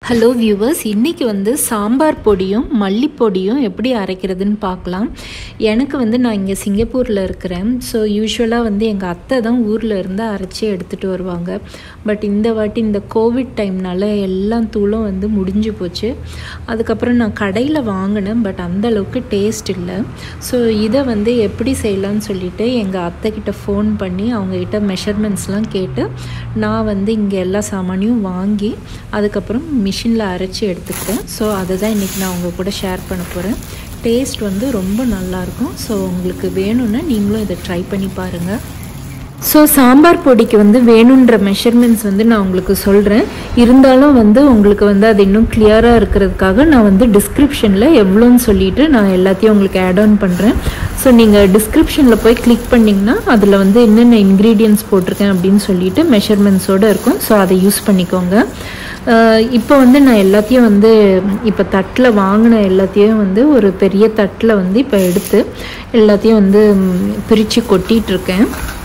hello viewers இன்றைக்கி வந்து சாம்பார் பொடியும் மல்லிப்பொடியும் எப்படி அரைக்கிறதுன்னு பார்க்கலாம் எனக்கு வந்து நான் இங்கே சிங்கப்பூரில் இருக்கிறேன் ஸோ யூஸ்வலாக வந்து எங்கள் அத்தை தான் ஊரில் இருந்து அரைச்சி எடுத்துகிட்டு வருவாங்க பட் இந்த வாட்டி இந்த கோவிட் டைம்னால எல்லாம் தூளும் வந்து முடிஞ்சு போச்சு அதுக்கப்புறம் நான் கடையில் வாங்கினேன் பட் அந்த அளவுக்கு டேஸ்ட் இல்லை ஸோ இதை வந்து எப்படி செய்யலாம்னு சொல்லிட்டு எங்கள் அத்தைக்கிட்ட ஃபோன் பண்ணி அவங்கக்கிட்ட மெஷர்மெண்ட்ஸ்லாம் கேட்டு நான் வந்து இங்கே எல்லா சாமானையும் வாங்கி அதுக்கப்புறம் மிஷினில் அரைச்சி எடுத்துக்கிட்டேன் ஸோ அதை தான் இன்றைக்கி நான் உங்கள் கூட ஷேர் பண்ண போகிறேன் டேஸ்ட் வந்து ரொம்ப நல்லாயிருக்கும் ஸோ உங்களுக்கு வேணும்னா நீங்களும் இதை ட்ரை பண்ணி பாருங்கள் ஸோ சாம்பார் பொடிக்கு வந்து வேணுன்ற மெஷர்மெண்ட்ஸ் வந்து நான் உங்களுக்கு சொல்கிறேன் இருந்தாலும் வந்து உங்களுக்கு வந்து அது இன்னும் கிளியராக இருக்கிறதுக்காக நான் வந்து டிஸ்கிரிப்ஷனில் எவ்வளோன்னு சொல்லிட்டு நான் எல்லாத்தையும் உங்களுக்கு ஆட் ஆன் பண்ணுறேன் ஸோ நீங்கள் டிஸ்கிரிப்ஷனில் போய் கிளிக் பண்ணிங்கன்னா அதில் வந்து என்னென்ன இன்க்ரீடியன்ஸ் போட்டிருக்கேன் அப்படின்னு சொல்லிட்டு மெஷர்மெண்ட்ஸோடு இருக்கும் ஸோ அதை யூஸ் பண்ணிக்கோங்க இப்போ வந்து நான் எல்லாத்தையும் வந்து இப்போ தட்டில் வாங்கின எல்லாத்தையும் வந்து ஒரு பெரிய தட்டில் வந்து இப்போ எடுத்து எல்லாத்தையும் வந்து பிரித்து கொட்டிகிட்ருக்கேன்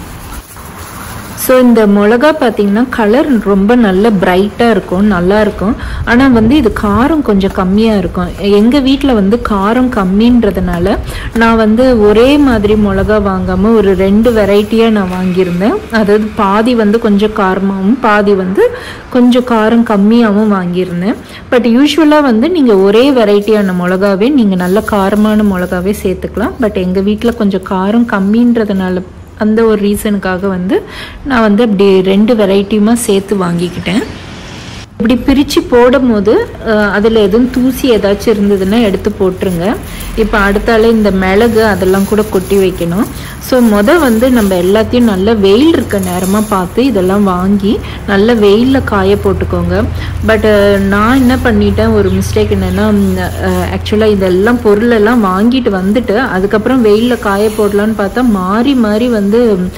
ஸோ இந்த மிளகா பார்த்திங்கன்னா கலர் ரொம்ப நல்ல பிரைட்டாக இருக்கும் நல்லா இருக்கும் ஆனால் வந்து இது காரம் கொஞ்சம் கம்மியாக இருக்கும் எங்கள் வீட்டில் வந்து காரம் கம்மின்றதுனால நான் வந்து ஒரே மாதிரி மிளகா வாங்காமல் ஒரு ரெண்டு வெரைட்டியாக நான் வாங்கியிருந்தேன் அதாவது பாதி வந்து கொஞ்சம் காரமாகவும் பாதி வந்து கொஞ்சம் காரம் கம்மியாகவும் வாங்கியிருந்தேன் பட் யூஸ்வலாக வந்து நீங்கள் ஒரே வெரைட்டியான மிளகாவே நீங்கள் நல்ல காரமான மிளகாவே சேர்த்துக்கலாம் பட் எங்கள் வீட்டில் கொஞ்சம் காரம் கம்மின்றதுனால அந்த ஒரு ரீசனுக்காக வந்து நான் வந்து அப்படி ரெண்டு வெரைட்டியுமா சேர்த்து வாங்கிக்கிட்டேன் இப்படி பிரித்து போடும் போது அதில் எதுவும் தூசி ஏதாச்சும் இருந்ததுன்னா எடுத்து போட்டுருங்க இப்போ அடுத்தால இந்த மிளகு அதெல்லாம் கூட கொட்டி வைக்கணும் ஸோ மொதல் வந்து நம்ம எல்லாத்தையும் நல்ல வெயில் இருக்க நேரமாக பார்த்து இதெல்லாம் வாங்கி நல்ல வெயிலில் காய போட்டுக்கோங்க பட் நான் என்ன பண்ணிட்டேன் ஒரு மிஸ்டேக் என்னென்னா ஆக்சுவலாக இதெல்லாம் பொருளெல்லாம் வாங்கிட்டு வந்துட்டு அதுக்கப்புறம் வெயிலில் காய போடலான்னு பார்த்தா மாறி மாறி வந்து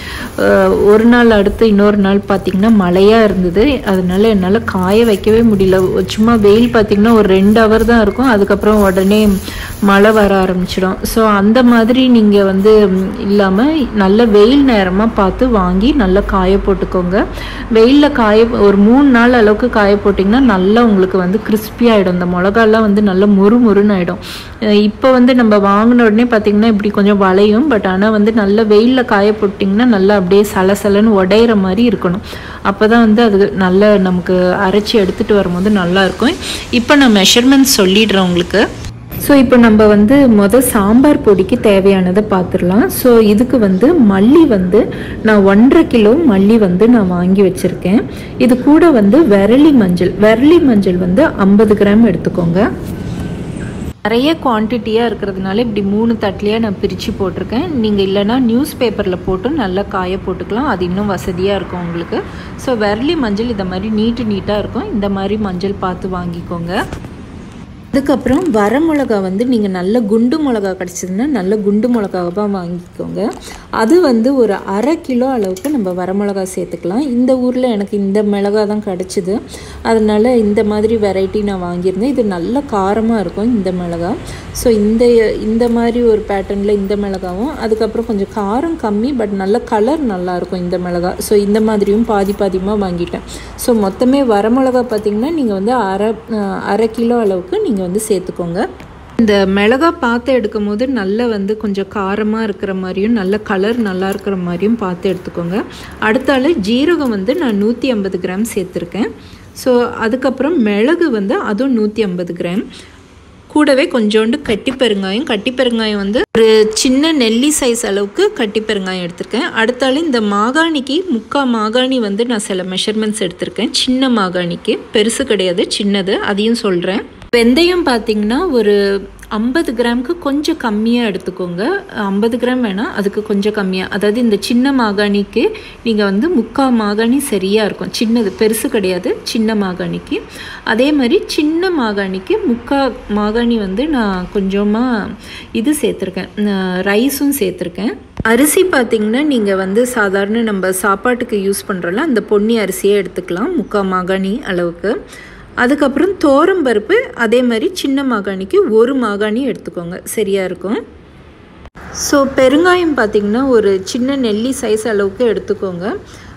ஒரு நாள் அடுத்து இன்னொரு நாள் பார்த்திங்கன்னா மழையாக இருந்தது அதனால என்னால் காய வைக்கவே முடியல சும்மா வெயில் பார்த்திங்கன்னா ஒரு ரெண்டு ஹவர் தான் இருக்கும் அதுக்கப்புறம் உடனே மழை வர ஆரம்பிச்சிடும் ஸோ அந்த மாதிரி நீங்கள் வந்து இல்லாமல் நல்ல வெயில் நேரமாக பார்த்து வாங்கி நல்லா காய போட்டுக்கோங்க வெயிலில் காய ஒரு மூணு நாள் அளவுக்கு காய போட்டிங்கன்னா நல்லா உங்களுக்கு வந்து கிறிஸ்பி ஆகிடும் இந்த மிளகாலாம் வந்து நல்லா மொறு மொறுன்னு ஆகிடும் இப்போ வந்து நம்ம வாங்கின உடனே பார்த்திங்கன்னா இப்படி கொஞ்சம் வளையும் பட் ஆனால் வந்து நல்ல வெயிலில் காய போட்டிங்கன்னா நல்லா அப்படியே சலசலன்னு உடையிற மாதிரி இருக்கணும் அப்போ தான் வந்து அது நல்ல நமக்கு அரைச்சி எடுத்துகிட்டு வரும்போது நல்லாயிருக்கும் இப்போ நான் மெஷர்மெண்ட்ஸ் சொல்லிடுறேன் உங்களுக்கு ஸோ இப்போ நம்ம வந்து மொதல் சாம்பார் பொடிக்கு தேவையானதை பார்த்துடலாம் ஸோ இதுக்கு வந்து மல்லி வந்து நான் ஒன்றரை கிலோ மல்லி வந்து நான் வாங்கி வச்சுருக்கேன் இது கூட வந்து விரலி மஞ்சள் விரலி மஞ்சள் வந்து ஐம்பது கிராம் எடுத்துக்கோங்க நிறைய குவான்டிட்டியாக இருக்கிறதுனால இப்படி மூணு தட்டிலையாக நான் பிரித்து போட்டிருக்கேன் நீங்கள் இல்லைனா நியூஸ் பேப்பரில் போட்டு நல்லா காய போட்டுக்கலாம் அது இன்னும் வசதியாக இருக்கும் உங்களுக்கு ஸோ விரலி மஞ்சள் இந்த மாதிரி நீட்டு நீட்டாக இருக்கும் இந்த மாதிரி மஞ்சள் பார்த்து வாங்கிக்கோங்க அதுக்கப்புறம் வர மிளகா வந்து நீங்கள் நல்ல குண்டு மிளகா கிடச்சதுன்னா நல்ல குண்டு மிளகாவாக வாங்கிக்கோங்க அது வந்து ஒரு அரை கிலோ அளவுக்கு நம்ம வரமிளகா சேர்த்துக்கலாம் இந்த ஊரில் எனக்கு இந்த மிளகா தான் கிடச்சிது அதனால் இந்த மாதிரி வெரைட்டி நான் வாங்கியிருந்தேன் இது நல்ல காரமாக இருக்கும் இந்த மிளகா ஸோ இந்த இந்த மாதிரி ஒரு பேட்டர்னில் இந்த மிளகாவும் அதுக்கப்புறம் கொஞ்சம் காரம் கம்மி பட் நல்ல கலர் நல்லாயிருக்கும் இந்த மிளகா ஸோ இந்த மாதிரியும் பாதி பாதியமாக வாங்கிட்டேன் ஸோ மொத்தமே வரமிளகா பார்த்திங்கன்னா நீங்கள் வந்து அரை அரை கிலோ அளவுக்கு நீங்கள் வந்து சேர்த்துக்கோங்க இந்த மிளகா பார்த்து எடுக்கும் போது நல்ல வந்து கொஞ்சம் காரமாக இருக்கிற மாதிரியும் நல்ல கலர் நல்லா இருக்கிற மாதிரியும் பார்த்து எடுத்துக்கோங்க அடுத்தால ஜீரகம் வந்து நான் நூற்றி ஐம்பது கிராம் சேர்த்துருக்கேன் ஸோ அதுக்கப்புறம் மிளகு வந்து அதுவும் நூற்றி ஐம்பது கிராம் கூடவே கொஞ்சோண்டு கட்டி பெருங்காயம் கட்டி பெருங்காயம் வந்து ஒரு சின்ன நெல்லி சைஸ் அளவுக்கு கட்டி பெருங்காயம் எடுத்திருக்கேன் அடுத்தாலும் இந்த மாகாணிக்கு முக்கா மாகாணி வந்து நான் சில மெஷர்மெண்ட்ஸ் எடுத்திருக்கேன் சின்ன மாகாணிக்கு பெருசு கிடையாது சின்னது அதையும் சொல்கிறேன் வெந்தயம் பார்த்திங்கன்னா ஒரு ஐம்பது கிராமுக்கு கொஞ்சம் கம்மியாக எடுத்துக்கோங்க ஐம்பது கிராம் வேணால் அதுக்கு கொஞ்சம் கம்மியாக அதாவது இந்த சின்ன மாகாணிக்கு நீங்கள் வந்து முக்கால் மாகாணி சரியாக இருக்கும் சின்னது பெருசு கிடையாது சின்ன மாகாணிக்கு அதே மாதிரி சின்ன மாகாணிக்கு முக்கால் மாகாணி வந்து நான் கொஞ்சமாக இது சேர்த்துருக்கேன் ரைஸும் சேர்த்துருக்கேன் அரிசி பார்த்திங்கன்னா நீங்கள் வந்து சாதாரண நம்ம சாப்பாட்டுக்கு யூஸ் பண்ணுறோம்ல அந்த பொன்னி அரிசியே எடுத்துக்கலாம் முக்கால் மாகாணி அளவுக்கு அதுக்கப்புறம் தோரம் பருப்பு அதே மாதிரி சின்ன மாகாணிக்கு ஒரு மாகாணி எடுத்துக்கோங்க சரியாக இருக்கும் ஸோ பெருங்காயம் பார்த்திங்கன்னா ஒரு சின்ன நெல்லி சைஸ் அளவுக்கு எடுத்துக்கோங்க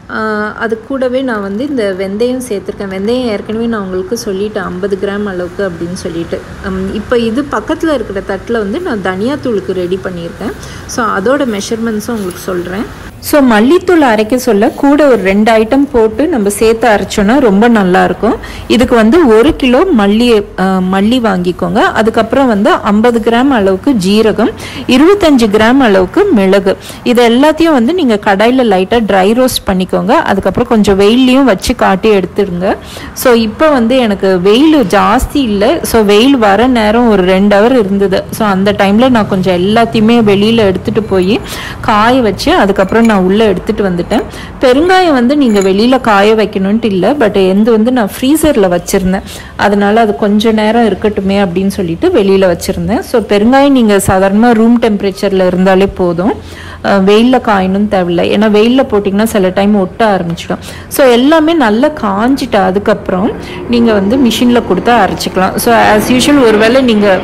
ஆஹ் அது கூடவே நான் வந்து இந்த வெந்தயம் சேர்த்துருக்கேன் வெந்தயம் ஏற்கனவே நான் உங்களுக்கு சொல்லிட்டேன் ஐம்பது கிராம் அளவுக்கு அப்படின்னு சொல்லிட்டு இப்போ இது பக்கத்தில் இருக்கிற தட்டில் வந்து நான் தனியாத்தூளுக்கு ரெடி பண்ணியிருக்கேன் ஸோ அதோட மெஷர்மெண்ட்ஸும் உங்களுக்கு சொல்கிறேன் ஸோ மல்லித்தூள் அரைக்க சொல்ல கூட ஒரு ரெண்டு ஐட்டம் போட்டு நம்ம சேர்த்து அரைச்சோன்னா ரொம்ப நல்லாயிருக்கும் இதுக்கு வந்து ஒரு கிலோ மல்லி அஹ், மல்லி வாங்கிக்கோங்க அதுக்கப்புறம் வந்து ஐம்பது கிராம் அளவுக்கு ஜீரகம் இருபத்தஞ்சு கிராம் அளவுக்கு மிளகு இது எல்லாத்தையும் வந்து நீங்கள் கடாயில் லைட்டாக ட்ரை ரோஸ்ட் பண்ணிக்கோங்க அதுக்கப்புறம் கொஞ்சம் வெயில்லையும் வச்சு காட்டி எடுத்துடுங்க ஸோ இப்போ வந்து எனக்கு வெயில் ஜாஸ்தி இல்லை ஸோ வெயில் வர நேரம் ஒரு ரெண்டு ஹவர் இருந்தது ஸோ அந்த டைமில் நான் கொஞ்சம் எல்லாத்தையுமே வெளியில் எடுத்துகிட்டு போய் காய வச்சு அதுக்கப்புறம் நான் உள்ளே எடுத்துகிட்டு வந்துட்டேன் பெருங்காயம் வந்து நீங்கள் வெளியில் காய வைக்கணுன்ட்டு இல்லை பட் எந்த வந்து நான் ஃப்ரீசரில் வச்சுருந்தேன் அதனால அது கொஞ்ச நேரம் இருக்கட்டுமே அப்படின்னு சொல்லிட்டு வெளியில் வச்சுருந்தேன் ஸோ பெருங்காயம் நீங்கள் சாதாரணமாக ரூம் டெம்பரேச்சரில் இருந்தாலே போதும் வெயிலில் காயணும்னு தேவையில்லை ஏன்னா வெயிலில் போட்டிங்கன்னா சில டைம் ஒட்ட ஆரம்பிச்சிடும் ஸோ எல்லாமே நல்லா காஞ்சிட்டு அதுக்கப்புறம் நீங்கள் வந்து மிஷினில் கொடுத்து அரைச்சிக்கலாம் ஸோ ஆஸ் யூஷுவல் ஒருவேளை நீங்கள்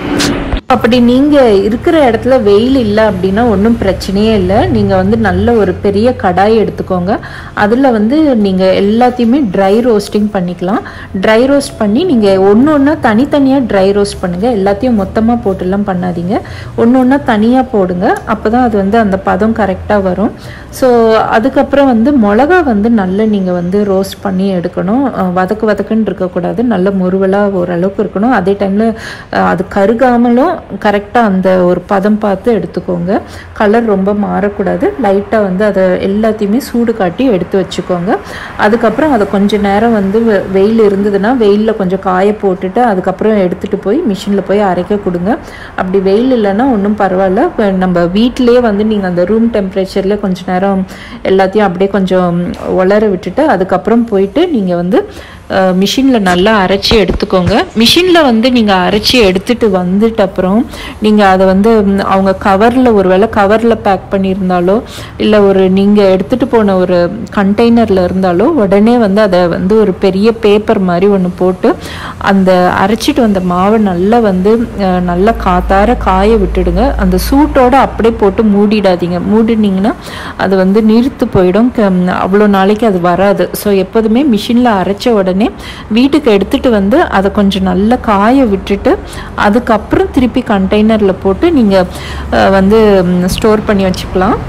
அப்படி நீங்கள் இருக்கிற இடத்துல வெயில் இல்லை அப்படின்னா ஒன்றும் பிரச்சனையே இல்லை நீங்கள் வந்து நல்ல ஒரு பெரிய கடாய் எடுத்துக்கோங்க அதில் வந்து நீங்கள் எல்லாத்தையுமே ட்ரை ரோஸ்டிங் பண்ணிக்கலாம் ட்ரை ரோஸ்ட் பண்ணி நீங்கள் ஒன்று ஒன்றா தனித்தனியாக ட்ரை ரோஸ்ட் பண்ணுங்கள் எல்லாத்தையும் மொத்தமாக போட்டுலாம் பண்ணாதீங்க ஒன்று ஒன்றா தனியாக போடுங்க அப்போ தான் அது வந்து அந்த பதம் கரெக்டாக வரும் ஸோ அதுக்கப்புறம் வந்து மிளகா வந்து நல்ல நீங்கள் வந்து ரோஸ்ட் பண்ணி எடுக்கணும் அஹ் வதக்கு வதக்குன்னு இருக்கக்கூடாது நல்ல முருவலாக ஓரளவுக்கு இருக்கணும் அதே டைமில் அது கருகாமலும் கரெக்டாக அந்த ஒரு பதம் பார்த்து எடுத்துக்கோங்க கலர் ரொம்ப மாறக்கூடாது லைட்டாக வந்து அதை எல்லாத்தையுமே சூடு காட்டி எடுத்து வச்சுக்கோங்க அதுக்கப்புறம் அதை கொஞ்ச நேரம் வந்து வெ- வெயில் இருந்ததுன்னா வெயிலில் கொஞ்சம் காய போட்டுட்டு அதுக்கப்புறம் எடுத்துகிட்டு போய் மிஷினில் போய் அரைக்க கொடுங்க அப்படி வெயில் இல்லைன்னா ஒன்றும் பரவாயில்ல இப்ப நம்ம வீட்டிலேயே வந்து நீங்கள் அந்த ரூம் டெம்பரேச்சரில் கொஞ்ச நேரம் எல்லாத்தையும் அப்படியே கொஞ்சம் உலர விட்டுட்டு அதுக்கப்புறம் போயிட்டு நீங்கள் வந்து மிஷினில் நல்லா அரைச்சி எடுத்துக்கோங்க மிஷினில் வந்து நீங்கள் அரைச்சி எடுத்துட்டு வந்துட்டு அப்புறம் நீங்கள் அதை வந்து ம், அவங்க கவரில் ஒரு வேளை கவரில் பேக் பண்ணியிருந்தாலோ இல்லை ஒரு நீங்கள் எடுத்துகிட்டு போன ஒரு கண்டெய்னரில் இருந்தாலோ உடனே வந்து அதை வந்து ஒரு பெரிய பேப்பர் மாதிரி ஒன்று போட்டு அந்த அரைச்சிட்டு வந்த மாவை நல்லா வந்து அஹ், நல்லா காத்தார காய விட்டுடுங்க அந்த சூட்டோட அப்படியே போட்டு மூடிடாதீங்க மூடினீங்கன்னா அது வந்து நீர்த்து போயிடும் க- அவ்வளோ நாளைக்கு அது வராது ஸோ எப்போதுமே மிஷினில் அரைச்ச உடனே வீட்டுக்கு எடுத்துட்டு வந்து அதை கொஞ்சம் நல்லா காய விட்டுட்டு அதுக்கப்புறம் திருப்பி கண்டெய்னரில் போட்டு நீங்கள் வந்து ஸ்டோர் பண்ணி வச்சுக்கலாம்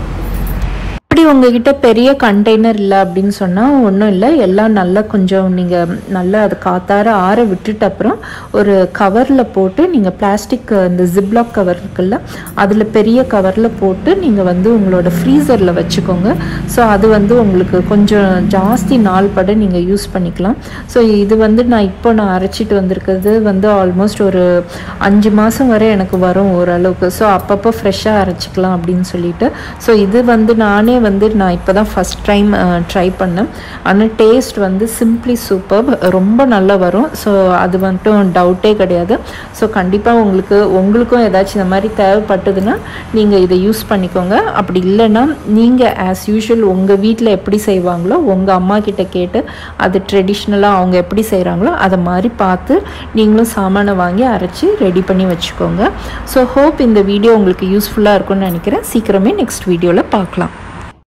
அப்படி உங்ககிட்ட பெரிய கண்டெய்னர் இல்லை அப்படின்னு சொன்னால் ஒன்றும் இல்லை எல்லாம் நல்லா கொஞ்சம் நீங்கள் நல்லா அது காத்தார ஆற விட்டுட்டு அப்புறம் ஒரு கவரில் போட்டு நீங்கள் பிளாஸ்டிக் இந்த ஜிப்லாக் கவர் இருக்குல்ல அதில் பெரிய கவரில் போட்டு நீங்கள் வந்து உங்களோட ஃப்ரீசரில் வச்சுக்கோங்க ஸோ அது வந்து உங்களுக்கு கொஞ்சம் ஜாஸ்தி நாள் பட நீங்கள் யூஸ் பண்ணிக்கலாம் ஸோ இது வந்து நான் இப்போ நான் அரைச்சிட்டு வந்திருக்கிறது வந்து ஆல்மோஸ்ட் ஒரு அஞ்சு மாதம் வரை எனக்கு வரும் ஓரளவுக்கு ஸோ அப்பப்போ ஃப்ரெஷ்ஷாக அரைச்சிக்கலாம் அப்படின்னு சொல்லிட்டு ஸோ இது வந்து நானே வந்து நான் இப்போ தான் ஃபஸ்ட் டைம் ட்ரை பண்ணேன் ஆனால் டேஸ்ட் வந்து சிம்ப்ளி சூப்பர் ரொம்ப நல்லா வரும் ஸோ அது மட்டும் டவுட்டே கிடையாது ஸோ கண்டிப்பாக உங்களுக்கு உங்களுக்கும் ஏதாச்சும் இந்த மாதிரி தேவைப்பட்டதுன்னா நீங்கள் இதை யூஸ் பண்ணிக்கோங்க அப்படி இல்லைன்னா நீங்கள் ஆஸ் யூஷுவல் உங்கள் வீட்டில் எப்படி செய்வாங்களோ உங்கள் அம்மா கிட்ட கேட்டு அது ட்ரெடிஷ்னலாக அவங்க எப்படி செய்கிறாங்களோ அதை மாதிரி பார்த்து நீங்களும் சாமானை வாங்கி அரைச்சி ரெடி பண்ணி வச்சுக்கோங்க ஸோ ஹோப் இந்த வீடியோ உங்களுக்கு யூஸ்ஃபுல்லாக இருக்கும்னு நினைக்கிறேன் சீக்கிரமே நெக்ஸ்ட் வீடியோவில் பார்க்கலாம்